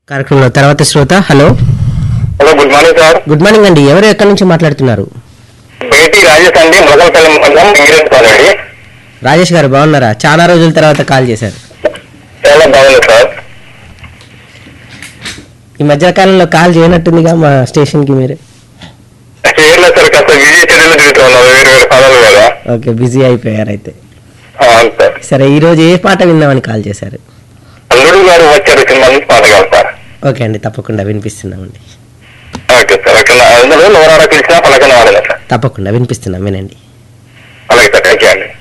కార్యక్రమంలో తర్వాత శ్రోత hello hello good morning sir good morning అండి ఎవరు ఎక్కడి నుంచి మాట్లాడుతున్నారు బేటీ రాజేష్ అండి మొలకలపల్లి మండలం ఇంగ్రెంట్ కాలేజీ రాజేష్ గారు బాగున్నారా చాలా రోజుల తర్వాత కాల్ చేశారు చాలా బాగుంది సార్ ఈ మధ్య కాలంలో కాల్ చేయనట్టుందిగా మా స్టేషన్కి మీరు చేయలేదు సార్ కాస్త బిజీ షెడ్యూల్ తిరుగుతూ ఉన్నారు వేరు వేరు పదాలు కదా ఓకే బిజీ అయిపోయారు అయితే ఆ, అవును సార్ సరే ఈ రోజు ఏ పాట విందామని కాల్ చేశారు అల్లుడు గారు వచ్చారు సినిమా నుంచి పాట కాదు సార్ ఓకే అండి తప్పకుండా వినిపిస్తున్నామండి ఓకే సార్ అక్కడ అందులో లోరాడ పిలిచినా పలకన వాడలేదు సార్ తప్పకుండా వినిపిస్తున్నాం వినండి అలాగే సార్ థ్యాంక్ యూ అండి